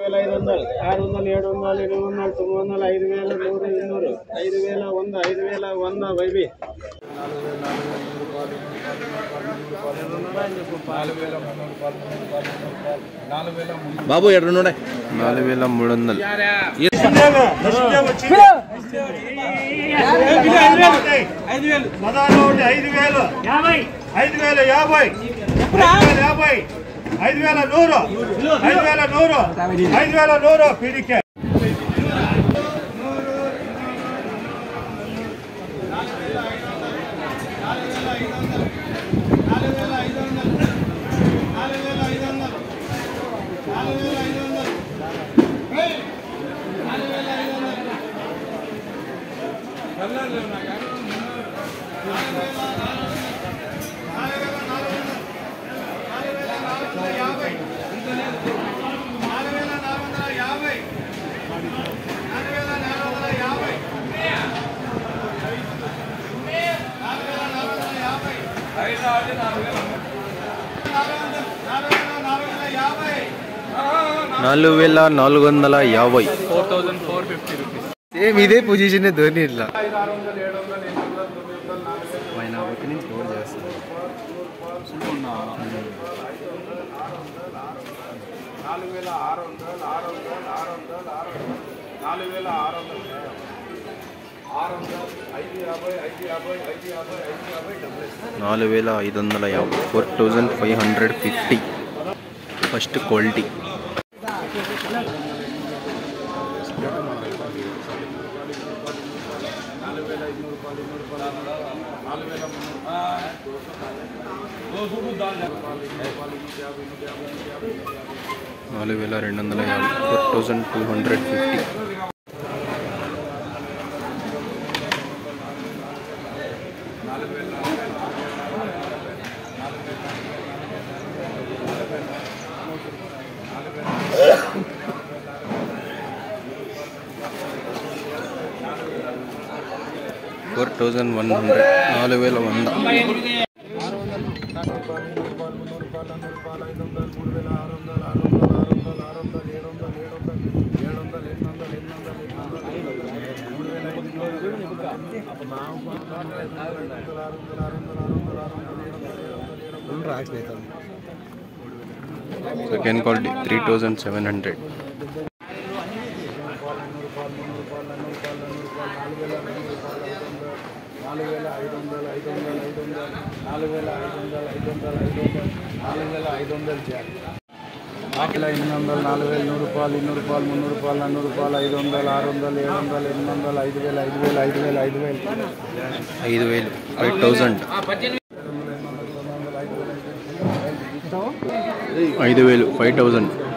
వేల ఐదు వందలు ఆరు వందలు ఏడు వందలు ఎనిమిది వందలు తొమ్మిది వందలు ఐదు వేల నూరు ఇన్నూరు ఐదు వేల వంద ఐదు వేల వంద వైబీ బాబు ఎక్కడ నుండే నాలుగు వేల మూడు వందలు పదహారు ఒకటి ఐదు వేలు యాభై ఐదు వేల యాభై ఐదు వేల యాభై ఐదు వేల నూరు ఐదు వేల నూరు ఐదు వేల నూరు పీడికే నాలుగు వేల నాలుగు వందల యాభై four thousand four fifty rupees same ఇదే పొజిషన్ ధోని ఇట్లా ఆయన ఒకటి నుంచి కవర్ చేస్తాను నాలుగు వేల ఆరు వందలు ఆరు వందలు ఆరు వందలు ఆరు వందలు నాలుగు వేల ఆరు వందలు ఆరు వందలు ఐదు యాభై ఐదు యాభై ఐదు యాభై ఐదు యాభై డెబ్బై నాలుగు వేల ఐదు వందల యాభై four thousand five hundred fifty first quality నాలుగు వేల రెండు వందల యాభై four thousand two hundred fifty four thousand one hundred నాలుగు వేల వంద second quality three thousand seven hundred నాలుగు వేల ఐదు వందలు ఐదు వందలు ఐదు వందలు నాలుగు వేల ఐదు వందలు ఐదు వందలు ఐదు వందలు నాలుగు వేల ఐదు వందలు చేయాలి ఆకుల ఎనిమిది వందలు నాలుగు వేల నూరు రూపాయలు ఇన్నూరు రూపాయలు మున్నూరు రూపాయలు నన్నూరు రూపాయలు ఐదు వందలు ఆరు వందలు ఏడు వందలు ఎనిమిది వందలు ఐదు వేలు ఐదు వేలు ఐదు వేలు ఐదు వేలు ఐదు వేలు ఫైవ్ థౌజండ్ ఐదు వేలు ఫైవ్ థౌజండ్